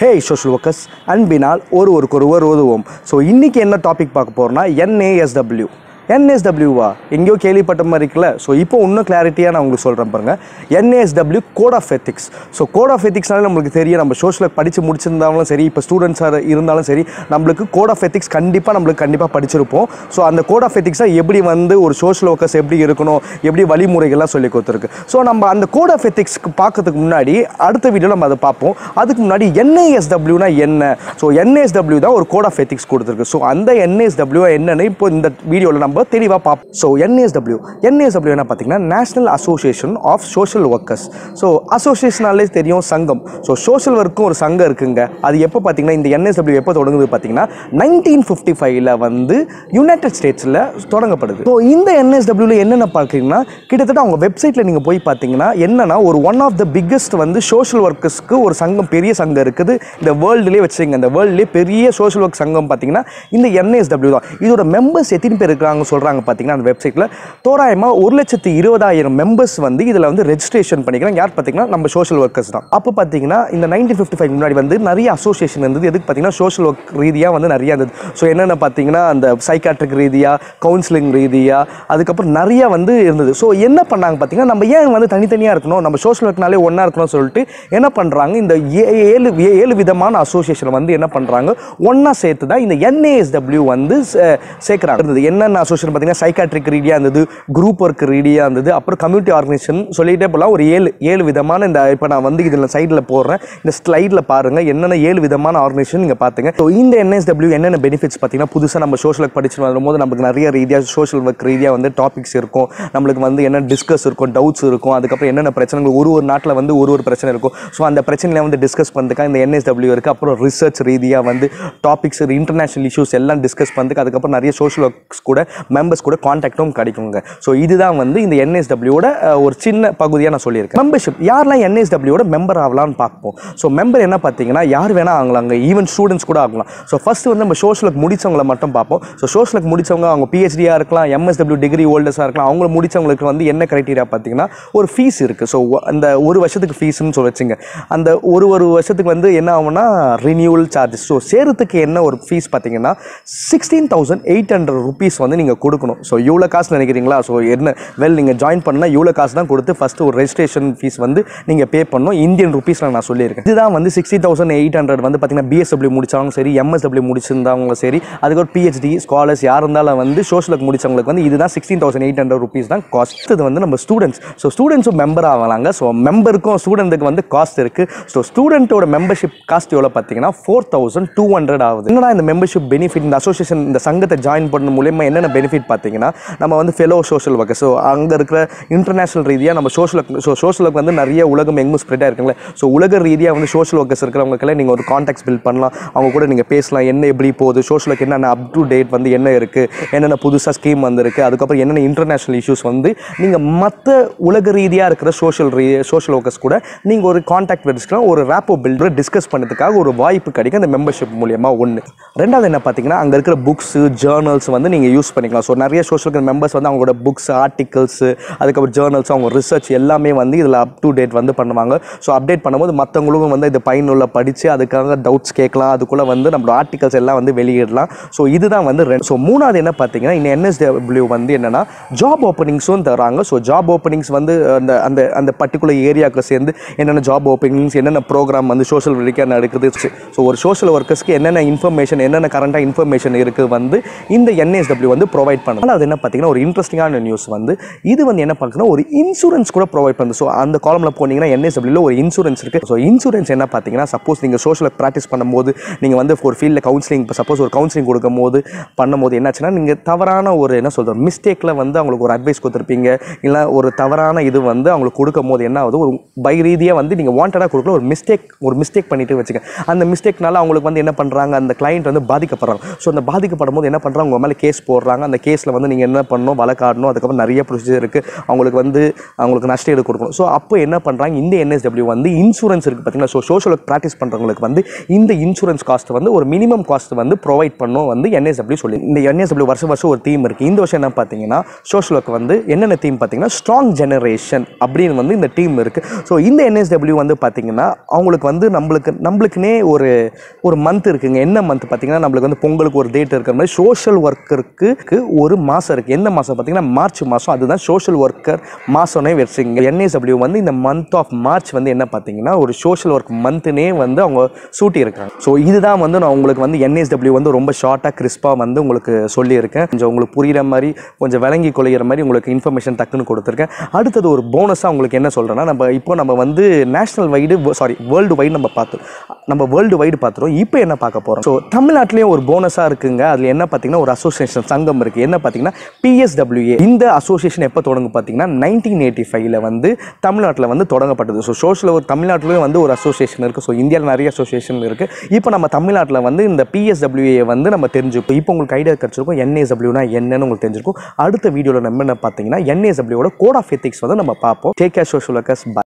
ஹே social workers அன்பினால் ஒருவருக்கு ஒருவர் உதவும் ஸோ இன்றைக்கி என்ன டாபிக் பார்க்க போகிறோம்னா என்ஏஎஸ்டபிள்யூ என்எஸ்டபிள்யூவா எங்கேயோ கேள்விப்பட்ட மாதிரி இருக்குல்ல ஸோ இப்போ இன்னும் கிளாரிட்டியாக நான் உங்களுக்கு சொல்கிறேன் பாருங்கள் N A S W code of ethics so code of எத்திக்ஸ்னாலே நம்மளுக்கு தெரியும் நம்ம சோஷியல் படித்து முடிச்சிருந்தாலும் சரி இப்போ ஸ்டூடெண்ட்ஸாக இருந்தாலும் சரி நம்மளுக்கு கோட் ஆஃப் எத்திக்ஸ் கண்டிப்பாக நம்மளுக்கு கண்டிப்பாக படிச்சிருப்போம் ஸோ அந்த கோட் ஆஃப் எத்திக்ஸை எப்படி வந்து ஒரு சோஷியல் ஒர்க்கர்ஸ் எப்படி இருக்கணும் எப்படி வழிமுறைகள்லாம் சொல்லி கொடுத்துருக்கு ஸோ நம்ம அந்த கோட் ஆஃப் எத்திக்ஸ்க்கு பார்க்கறதுக்கு முன்னாடி அடுத்த வீடியோ நம்ம அதை பார்ப்போம் அதுக்கு முன்னாடி என்ஏஎஸ்டபிள்யூனா என்ன ஸோ என்ஏஎஸ்டபிள்யூ தான் ஒரு கோட் ஆஃப் எத்திக்ஸ் கொடுத்துருக்கு ஸோ அந்த என்ஏஎஸ்டபிள்யூ என்னன்னு இப்போ இந்த வீடியோவில் நம்ம தெளிவாக பார்ப்போம் ஸோ என்ஏஎஸ்டபிள்யூ என்ஏஎஸ்டபிள்யூ என்ன பார்த்தீங்கன்னா national association of social workers so அசோசியேஷனாலே தெரியும் சங்கம் ஸோ சோஷியல் ஒர்க்கும் ஒரு சங்கம் இருக்குங்க அது எப்போ பார்த்தீங்கன்னா இந்த என்எஸ்டபிள்யூ எப்போ தொடங்குது பார்த்தீங்கன்னா நைன்டீன் ஃபிஃப்டி ஃபைவ்ல வந்து யுனைடெட் ஸ்டேட்ஸில் தொடங்கப்படுது ஸோ இந்த என்எஸ்டபிள்யூல என்னென்ன பார்க்குறீங்கன்னா கிட்டத்தட்ட அவங்க வெப்சைட்டில் நீங்கள் போய் பார்த்தீங்கன்னா என்னன்னா ஒரு ஒன் ஆஃப் த பிக்கஸ்ட் வந்து சோஷியல் ஒர்க்கர்ஸ்க்கு ஒரு சங்கம் பெரிய சங்கம் இருக்குது இந்த வேர்ல்டுலேயே வச்சுங்க இந்த வேர்ல்டுலேயே பெரிய சோஷியல் ஒர்க் சங்கம் பார்த்தீங்கன்னா இந்த என்எஸ்டபிள்யூ தான் இதோட மெம்பர்ஸ் எத்தனை பேர் இருக்கிறாங்க சொல்கிறாங்க பார்த்தீங்கன்னா அந்த வெப்சைட்டில் தோராயமாக ஒரு லட்சத்து இருபதாயிரம் மெம்பர்ஸ் வந்து இதில் வந்து ரெஜிஸ்ட்ரேஷன் பண்ணிக்கிறாங்க யார் பார்த்தீங்கன்னா நம்ம சோஷியல் ஒர்க்கர்ஸ் தான் அப்போ பார்த்தீங்கன்னா இந்த நைன்டீன் ஃபிஃப்டி ஃபைவ் முன்னாடி வந்து நிறைய அசோசியேஷன் இருந்தது எதுக்கு பார்த்தீங்கன்னா சோஷியல் ஒர்க் ரீதியாக வந்து நிறைய இருந்தது ஸோ என்னென்ன பார்த்தீங்கன்னா அந்த சைக்காட்ரிக் ரீதியாக கவுன்சிலிங் ரீதியாக அதுக்கப்புறம் நிறைய வந்து இருந்தது ஸோ என்ன பண்ணாங்க பார்த்தீங்கன்னா நம்ம ஏன் வந்து தனித்தனியாக இருக்கணும் நம்ம சோஷியல் ஒர்க்னாலே ஒன்றா இருக்கணும்னு சொல்லிட்டு என்ன பண்ணுறாங்க இந்த ஏ- ஏழு ஏ- ஏழு விதமான அசோசியேஷன் வந்து என்ன பண்ணுறாங்க ஒன்றா சேர்த்து தான் இந்த என்ஏஎஸ்டபிள்யூ வந்து சே- சேர்க்குறாங்க இருந்தது என்னென்ன அசோசியேஷன் பார்த்தீங்கன்னா சைக்காட்ரிக் ரீதியாக இருந்தது குரூப் ஒர்க் ரீதியாக இருந்தது அப்புறம் கம்யூனிட்டி ஆர்கனைசேஷன் சொல்லிட்டே போகலாம் ஒரு ஏழு ஏழு விதமான இந்த இப்போ நான் வந்து இதில் சைடில் போடுறேன் இந்த ஸ்லைடில் பாருங்கள் என்னென்ன ஏழு விதமான ஆர்கனைசேஷன் நீங்கள் பார்த்துங்க ஸோ இந்த என்எஸ்டபிள்யூ என்னென்ன பெனிஃபிட்ஸ் பார்த்தீங்கன்னா புதுசாக நம்ம சோஷியல் ஒர்க் படிச்சுட்டு வரும்போது நமக்கு நிறைய ரீதியாக சோஷியல் ஒர்க் ரீதியாக வந்து டாபிக்ஸ் இருக்கும் நம்மளுக்கு வந்து என்ன டிஸ்கஸ் இருக்கும் டவுட்ஸ் இருக்கும் அதுக்கப்புறம் என்னென்ன பிரச்சனைகள் ஒரு ஒரு நாட்டில் வந்து ஒரு ஒரு பிரச்சனை இருக்கும் ஸோ அந்த பிரச்சனையில வந்து டிஸ்கஸ் பண்ணுறதுக்காக இந்த என்எஸ்டபிள்யூ இருக்குது அப்புறம் ரிசர்ச் ரீதியாக வந்து டாபிக்ஸ் இன்டர்நேஷனல் இஷ்யூஸ் எல்லாம் டிஸ்கஸ் பண்ணுறதுக்கு அதுக்கப்புறம் நிறைய சோஷியல் ஒர்க்ஸ் கூட மெம்பர்ஸ் கூட காண்டாக்டும் கிடைக்குங்க ஸோ இதுதான் வந்து இந்த என்எஸ்டபிள்யூட ஒரு சின்ன பகுதியாக நான் சொல்லியிருக்கேன் மெம்பர்ஷிப் யாரெல்லாம் என்எஸ்டபிள்யூட மெம்பர் ஆகலாம்னு பார்ப்போம் ஸோ மெம்பர் என்ன பார்த்தீங்கன்னா யார் வேணால் ஆகலாங்க ஈவன் ஸ்டூடெண்ட்ஸ் கூட ஆகலாம் ஸோ ஃபர்ஸ்ட் வந்து நம்ம சோஷியல் ஒர்க் முடிச்சவங்களை மட்டும் பார்ப்போம் ஸோ சோஷியல் ஒர்க் முடிச்சவங்க அவங்க பிஹெச்டியாக இருக்கலாம் எம்எஸ்டபிள்யூ டிகிரி ஹோல்டர்ஸாக இருக்கலாம் அவங்கள முடிச்சவங்களுக்கு வந்து என்ன கிரைட்டீரியா பார்த்தீங்கன்னா ஒரு ஃபீஸ் இருக்குது ஸோ அந்த ஒரு வருஷத்துக்கு ஃபீஸ்னு சொல்லி வச்சுங்க அந்த ஒரு ஒரு வருஷத்துக்கு வந்து என்ன ஆகும்னா ரினியூவல் சார்ஜஸ் ஸோ சேரத்துக்கு என்ன ஒரு ஃபீஸ் பார்த்தீங்கன்னா sixteen thousand eight hundred rupees வந்து நீங்கள் கொடுக்கணும் ஸோ இவ்வளோ காசு நினைக்கிறீங்களா ஸோ என்ன வெல் நீங்கள் ஜாயின் பண்ணால் இவ்வளோ காசு தான் கொடுத்து ஃபஸ்ட்டு ஒரு ரெஜிஸ்ட்ரேஷன் ஃபீஸ் வந்து நீங்கள் பே பண்ணணும் இந்தியன் ருபீஸில் நான் சொல்லியிருக்கேன் இதுதான் வந்து சிக்ஸ்டி தௌசண்ட் எயிட் ஹண்ட்ரட் வந்து பார்த்தீங்கன்னா பிஎஸ்டபிள்யூ முடிச்சவங்க சரி எம்எஸ்டபிள்யூ முடிச்சிருந்தவங்க சரி அதுக்கப்புறம் பிஹெச்டி ஸ்காலர்ஸ் யார் இருந்தாலும் வந்து சோஷியல் ஒர்க் முடிச்சவங்களுக்கு வந்து இதுதான் sixteen thousand eight hundred rupees தான் காஸ்ட் இது வந்து நம்ம ஸ்டூடெண்ட்ஸ் ஸோ ஸ்டூடெண்ட்ஸும் மெம்பர் ஆகலாங்க ஸோ மெம்பருக்கும் ஸ்டூடெண்ட்டுக்கு வந்து காஸ்ட் இருக்குது ஸோ ஸ்டூடெண்ட்டோட மெம்பர்ஷிப் காஸ்ட் எவ்வளோ பார்த்தீங்கன்னா ஃபோர் தௌசண்ட் டூ ஹண்ட்ரட் ஆகுது என்னடா இந்த மெம்பர்ஷிப் பெனிஃபிட் இந்த அசோசியேஷன் இந்த சங்கத்தை ஜாயின் பண்ண மூலியமா என்னென்ன பெனிஃபிட் பார்த்தீங்கன்னா நம்ம வந்து ஃபெலோ சோஷியல் ஒர்க் ஸோ அங்கே இருக்கிற இன்டர்நேஷனல் ரீதியாக நம்ம social work so social work வந்து நிறைய உலகம் எங்கும் ஸ்ப்ரெட்டாக இருக்குங்களே ஸோ உலக ரீதியாக வந்து சோஷியல் ஒர்க்கர்ஸ் இருக்கிறவங்களுக்கெல்லாம் நீங்கள் ஒரு காண்டாக்ட்ஸ் பில்ட் பண்ணலாம் அவங்க கூட நீங்கள் பேசலாம் என்ன எப்படி போகுது சோஷியல் ஒர்க் என்னென்ன அப் டு டேட் வந்து என்ன இருக்குது என்னென்ன புதுசாக ஸ்கீம் வந்திருக்கு அதுக்கப்புறம் என்னென்ன இன்டர்நேஷனல் இஷ்யூஸ் வந்து நீங்கள் மற்ற உலக ரீதியாக இருக்கிற சோஷியல் ரீ சோஷியல் ஒர்க்கர்ஸ் கூட நீங்கள் ஒரு காண்டாக்ட் வச்சுக்கலாம் ஒரு ரேப்போ பில்டர் டிஸ்கஸ் பண்ணுறதுக்காக ஒரு வாய்ப்பு கிடைக்கும் அந்த மெம்பர்ஷிப் மூலியமாக ஒன்று ரெண்டாவது என்ன பார்த்தீங்கன்னா அங்கே இருக்கிற புக்ஸு ஜேர்னல்ஸ் வந்து நீங்கள் யூஸ் பண்ணிக்கலாம் ஸோ நிறைய சோஷியல் மெம்பர்ஸ் வந்து அவங்களோட புக்ஸ் ஆர்டிகல்ஸ் அதுக்கப்புறம் ஜேர்னல்ஸ் அவங்க ரிசர்ச் எல்லாமே வந்து இதில் அப் டு டேட் வந்து பண்ணுவாங்க ஸோ அப்டேட் பண்ணும்போது மற்றவங்களுக்கும் வந்து இது பயனுள்ள படித்து அதுக்காக டவுட்ஸ் கேட்கலாம் அதுக்குள்ளே வந்து நம்மளோட ஆர்டிகல்ஸ் எல்லாம் வந்து வெளியிடலாம் ஸோ இதுதான் வந்து ரெண்டு ஸோ மூணாவது என்ன பார்த்தீங்கன்னா இந்த என்எஸ்டபிள்யூ வந்து என்னென்னா ஜாப் ஓப்பனிங்ஸும் தராங்க ஸோ ஜாப் ஓப்பனிங்ஸ் வந்து அந்த அந்த அந்த பர்டிகுலர் ஏரியாவுக்கு சேர்ந்து என்னென்ன ஜாப் ஓப்பனிங்ஸ் என்னென்ன ப்ரோக்ராம் வந்து சோஷியல் ரீதியாக நடக்குது ஸோ ஒரு சோஷியல் ஒர்க்கர்ஸ்க்கு என்னென்ன இன்ஃபர்மேஷன் என்னென்ன கரண்ட்டாக இன்ஃபர்மேஷன் இருக்குது வந்து இந்த என்எஸ்டபிள்யூ வந்து ப்ரொவைட் பண்ணலாம் அது என்ன பார்த்தீங்கன்னா ஒரு இன்ட்ரெஸ்டிங்கான நியூஸ் வந்து இது வந்து என்ன பார்க்கணும் ஒரு இன்சூரன்ஸ் கூட ப்ரொவைட் பண்ணுது ஸோ அந்த காலமில் போனீங்கன்னா என்எஸ்டபிள்யூல ஒரு இன்சூரன்ஸ் இருக்குது ஸோ இன்சூரன்ஸ் என்ன பார்த்தீங்கன்னா சப்போஸ் நீங்கள் சோஷியல் ப்ராக்டிஸ் பண்ணும்போது நீங்கள் வந்து ஒரு ஃபீல்டில் கவுன்சிலிங் இப்போ சப்போஸ் ஒரு கவுன்சிலிங் கொடுக்கும்போது பண்ணும்போது என்னாச்சுன்னா நீங்கள் தவறான ஒரு என்ன சொல்கிறது மிஸ்டேக்கில் வந்து அவங்களுக்கு ஒரு அட்வைஸ் கொடுத்துருப்பீங்க இல்லை ஒரு தவறான இது வந்து அவங்களுக்கு கொடுக்கும் போது என்ன ஆகுது ஒரு பை ரீதியாக வந்து நீங்கள் வாண்டடாக கொடுக்கல ஒரு மிஸ்டேக் ஒரு மிஸ்டேக் பண்ணிட்டு வச்சுக்க அந்த மிஸ்டேக்னால அவங்களுக்கு வந்து என்ன பண்ணுறாங்க அந்த கிளைண்ட் வந்து பாதிக்கப்படுறாங்க ஸோ அந்த பாதிக்கப்படும் போது என்ன பண்ணுறாங்க உங்கள் மேலே கேஸ் போடுறாங்க அந்த கேஸில் வந்து நீங்கள் என்ன பண்ணணும் வழக்காடணும் அதுக்கப்புறம் நிறைய ப்ரொசீஜர் இருக்குது அவங்களுக்கு வந்து அவங்களுக்கு நஷ்ட ஈடு கொடுக்கணும் ஸோ அப்போ என்ன பண்ணுறாங்க இந்த என்எஸ்டபிள்யூ வந்து இன்சூரன்ஸ் இருக்குது பார்த்தீங்களா ஸோ சோஷியல் ஒர்க் ப்ராக்டிஸ் பண்ணுறவங்களுக்கு வந்து இந்த இன்சூரன்ஸ் காஸ்ட் வந்து ஒரு மினிமம் காஸ்ட் வந்து ப்ரொவைட் பண்ணும் வந்து என்எஸ்டபிள்யூ சொல்லி இந்த என்எஸ்டபிள்யூ வருஷம் வருஷம் ஒரு தீம் இருக்குது இந்த வருஷம் என்ன பார்த்தீங்கன்னா சோஷியல் ஒர்க் வந்து என்னென்ன தீம் பார்த்தீங்கன்னா ஸ்ட்ராங் ஜெனரேஷன் அப்படின்னு வந்து இந்த டீம் இருக்குது ஸோ இந்த என்எஸ்டபிள்யூ வந்து பார்த்தீங்கன்னா அவங்களுக்கு வந்து நம்மளுக்கு நம்மளுக்குனே ஒரு ஒரு மந்த் இருக்குங்க என்ன மந்த் பார்த்தீங்கன்னா நம்மளுக்கு வந்து பொங்கலுக்கு ஒரு டேட் இருக்கிற மாதிரி சோஷியல் ஒர்க்கருக்கு ஒரு மாதம் இருக்குது எந்த மாதம் பார்த்தீங்கன்னா மார்ச் மாதம் அதுதான் சோஷியல் ஒர்க்கர் மாதம்னே வச்சுங்க என்எஸ்டபிள்யூ வந்து இந்த மந்த் ஆஃப் மார்ச் வந்து என்ன பார்த்தீங்கன்னா ஒரு சோஷியல் ஒர்க் மந்த்னே வந்து அவங்க சூட்டி இருக்காங்க ஸோ இதுதான் வந்து நான் உங்களுக்கு வந்து என்எஸ்டபிள்யூ வந்து ரொம்ப ஷார்ட்டாக கிறிஸ்பாக வந்து உங்களுக்கு சொல்லியிருக்கேன் கொஞ்சம் உங்களுக்கு புரிகிற மாதிரி கொஞ்சம் விளங்கி கொள்கிற மாதிரி உங்களுக்கு இன்ஃபர்மேஷன் டக்குன்னு கொடுத்துருக்கேன் அடுத்தது ஒரு போனஸாக உங்களுக்கு என்ன சொல்கிறேன்னா நம்ம இப்போ நம்ம வந்து national wide sorry world wide நம்ம பார்த்தோம் நம்ம வேர்ல்டு வைடு பார்த்துறோம் இப்போ என்ன பார்க்க போகிறோம் ஸோ தமிழ்நாட்டிலேயும் ஒரு போனஸாக இருக்குங்க அதில் என்ன பார்த்தீங்கன்னா ஒரு அசோசியேஷன் சங்கம் இருக்குது என்ன பார்த்தீங்கன்னா பிஎஸ்டபிள்யூஏ இந்த அசோசியேஷன் எப்போ தொடங்கும் பார்த்தீங்கன்னா நைன்டீன் எயிட்டி ஃபைவ்ல வந்து தமிழ்நாட்டில் வந்து தொடங்கப்பட்டது ஸோ சோஷியல் ஒரு தமிழ்நாட்டிலேயும் வந்து ஒரு அசோசியேஷன் இருக்குது ஸோ இந்தியாவில் நிறைய அசோசியேஷன் இருக்குது இப்போ நம்ம தமிழ்நாட்டில் வந்து இந்த பிஎஸ்டபிள்யூஏ வந்து நம்ம தெரிஞ்சுப்போம் இப்போ உங்களுக்கு ஐடியா கிடச்சிருக்கும் என்ஏஎஸ்டபிள்யூனா என்னன்னு உங்களுக்கு தெரிஞ்சிருக்கும் அடுத்த வீடியோவில் நம்ம என்ன பார்த்தீங்கன்னா என்ஏஎஸ்டபிள்யூட கோட் ஆஃப் எத்திக்ஸ் வந்து நம்ம பார்ப்போம் டேக் கேர் சோஷியல் ஒர்க்கர்ஸ்